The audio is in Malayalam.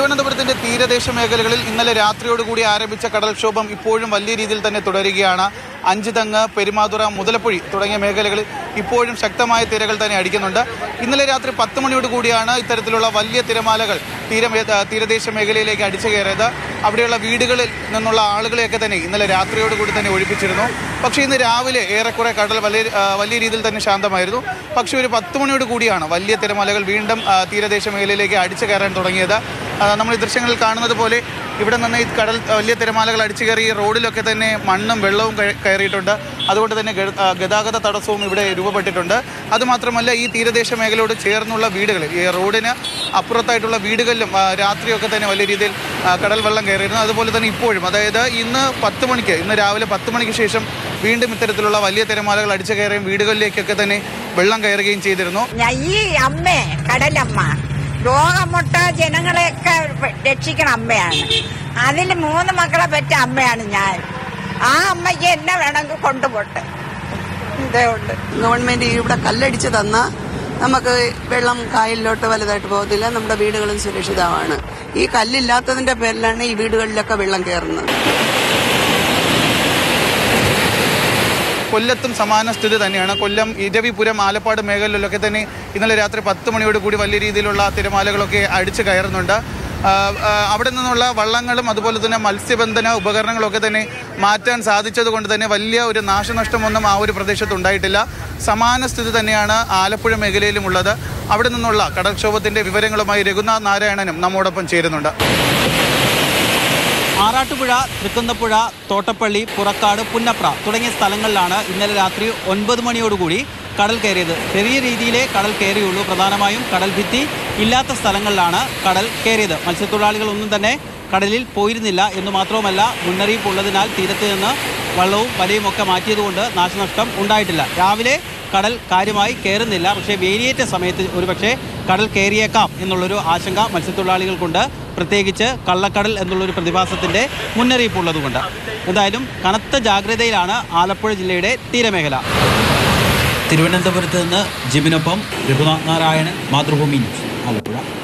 തിരുവനന്തപുരത്തിന്റെ തീരദേശ മേഖലകളിൽ ഇന്നലെ രാത്രിയോടുകൂടി ആരംഭിച്ച കടൽക്ഷോഭം ഇപ്പോഴും വലിയ രീതിയിൽ തന്നെ തുടരുകയാണ് അഞ്ചുതങ്ങ് പെരുമാതുറ മുതലപ്പുഴി തുടങ്ങിയ മേഖലകളിൽ ഇപ്പോഴും ശക്തമായ തിരകൾ തന്നെ അടിക്കുന്നുണ്ട് ഇന്നലെ രാത്രി പത്ത് മണിയോട് കൂടിയാണ് ഇത്തരത്തിലുള്ള വലിയ തിരമാലകൾ തീരമേ തീരദേശ മേഖലയിലേക്ക് അടിച്ചു കയറിയത് അവിടെയുള്ള വീടുകളിൽ നിന്നുള്ള ആളുകളെയൊക്കെ തന്നെ ഇന്നലെ രാത്രിയോടുകൂടി തന്നെ ഒഴിപ്പിച്ചിരുന്നു പക്ഷേ ഇന്ന് രാവിലെ ഏറെക്കുറെ കടൽ വലിയ ആ, വലിയ രീതിയിൽ തന്നെ ശാന്തമായിരുന്നു പക്ഷേ ഒരു പത്ത് മണിയോട് കൂടിയാണ് വലിയ തിരമാലകൾ വീണ്ടും ആ, തീരദേശ മേഖലയിലേക്ക് അടിച്ചു കയറാൻ തുടങ്ങിയത് ആ, നമ്മൾ ഈ ദൃശ്യങ്ങളിൽ കാണുന്നത് പോലെ ഇവിടെ നിന്ന് ഈ കടൽ ആ, വലിയ തിരമാലകൾ അടിച്ചു കയറി ഈ റോഡിലൊക്കെ തന്നെ മണ്ണും വെള്ളവും കയ- കയറിയിട്ടുണ്ട് അതുകൊണ്ട് തന്നെ ഗ- ആ, ഗതാഗത തടസ്സവും ഇവിടെ രൂപപ്പെട്ടിട്ടുണ്ട് അതുമാത്രമല്ല ഈ തീരദേശ മേഖലയോട് ചേർന്നുള്ള വീടുകളിൽ ഈ റോഡിന് അപ്പുറത്തായിട്ടുള്ള വീടുകളിലും ആ, രാത്രിയൊക്കെ തന്നെ വലിയ രീതിയിൽ ആ, കടൽ വെള്ളം കയറിയിരുന്നു അതുപോലെ തന്നെ ഇപ്പോഴും അതായത് ഇന്ന് പത്ത് മണിക്ക് ഇന്ന് രാവിലെ പത്ത് മണിക്ക് ശേഷം വീണ്ടും ഇത്തരത്തിലുള്ള വലിയ തിരമാലകൾ അടിച്ചു കയറുകയും വീടുകളിലേക്കൊക്കെ തന്നെ വെള്ളം കയറുകയും ചെയ്തിരുന്നു ഞാൻ ഈ അമ്മേ കടലമ്മ രോഗമുട്ട ജനങ്ങളെയൊക്കെ രക്ഷിക്കണ അമ്മയാണ് അതിൽ മൂന്ന് മക്കളെ പറ്റ അമ്മയാണ് ഞാൻ ആ അമ്മയ്ക്ക് എന്നെ വേണമെങ്കിൽ കൊണ്ടുപോട്ടെ ഇതേ ഉണ്ട് ഗവൺമെന്റ് ഇവിടെ കല്ലടിച്ച് തന്ന നമുക്ക് വെള്ളം കായലിലോട്ട് വലുതായിട്ട് പോകത്തില്ല നമ്മുടെ വീടുകളും സുരക്ഷിതമാണ് ഈ കല്ലില്ലാത്തതിന്റെ പേരിലാണ് ഈ വീടുകളിലൊക്കെ വെള്ളം കയറുന്നത് കൊല്ലത്തും സമാന സ്ഥിതി തന്നെയാണ് കൊല്ലം ഇരവിപുരം ആലപ്പാട് മേഖലയിലൊക്കെ തന്നെ ഇന്നലെ രാത്രി പത്ത് മണിയോട് കൂടി വലിയ രീതിയിലുള്ള തിരമാലകളൊക്കെ അടിച്ചു കയറുന്നുണ്ട് ആ, ആ, അവിടെ നിന്നുള്ള വള്ളങ്ങളും അതുപോലെ തന്നെ മത്സ്യബന്ധന ഉപകരണങ്ങളൊക്കെ തന്നെ മാറ്റാൻ സാധിച്ചത് കൊണ്ട് തന്നെ വലിയ ഒരു നാശനഷ്ടമൊന്നും ആ ഒരു പ്രദേശത്ത് ഉണ്ടായിട്ടില്ല സമാന സ്ഥിതി തന്നെയാണ് ആലപ്പുഴ മേഖലയിലും ഉള്ളത് അവിടെ നിന്നുള്ള കടൽക്ഷോഭത്തിന്റെ വിവരങ്ങളുമായി രഘുനാഥ് നാരായണനും നമ്മോടൊപ്പം ചേരുന്നുണ്ട് ആറാട്ടുപുഴ തൃക്കുന്നപ്പുഴ തോട്ടപ്പള്ളി പുറക്കാട് പുന്നപ്ര തുടങ്ങിയ സ്ഥലങ്ങളിലാണ് ഇന്നലെ രാത്രി ഒൻപത് മണിയോടുകൂടി കടൽ കയറിയത് ചെറിയ രീതിയിലേ കടൽ കയറിയുള്ളൂ പ്രധാനമായും കടൽ ഭിത്തി ഇല്ലാത്ത സ്ഥലങ്ങളിലാണ് കടൽ കയറിയത് മത്സ്യത്തൊഴിലാളികളൊന്നും തന്നെ കടലിൽ പോയിരുന്നില്ല എന്ന് മാത്രവുമല്ല മുന്നറിയിപ്പ് ഉള്ളതിനാൽ തീരത്ത് നിന്ന് വള്ളവും വലയും ഒക്കെ മാറ്റിയതുകൊണ്ട് നാശനഷ്ടം ഉണ്ടായിട്ടില്ല രാവിലെ കടൽ കാര്യമായി കയറുന്നില്ല പക്ഷേ വേലിയേറ്റ സമയത്ത് ഒരുപക്ഷെ കടൽ കയറിയേക്കാം എന്നുള്ളൊരു ആശങ്ക മത്സ്യത്തൊഴിലാളികൾക്കുണ്ട് പ്രത്യേകിച്ച് കള്ളക്കടൽ എന്നുള്ളൊരു പ്രതിഭാസത്തിൻ്റെ മുന്നറിയിപ്പ് ഉള്ളതുകൊണ്ട് എന്തായാലും കനത്ത ജാഗ്രതയിലാണ് ആലപ്പുഴ ജില്ലയുടെ തീരമേഖല തിരുവനന്തപുരത്ത് നിന്ന് ജിബിനൊപ്പം രഘുനാഥ് നാരായണൻ മാതൃഭൂമി ന്യൂസ് ആലപ്പുഴ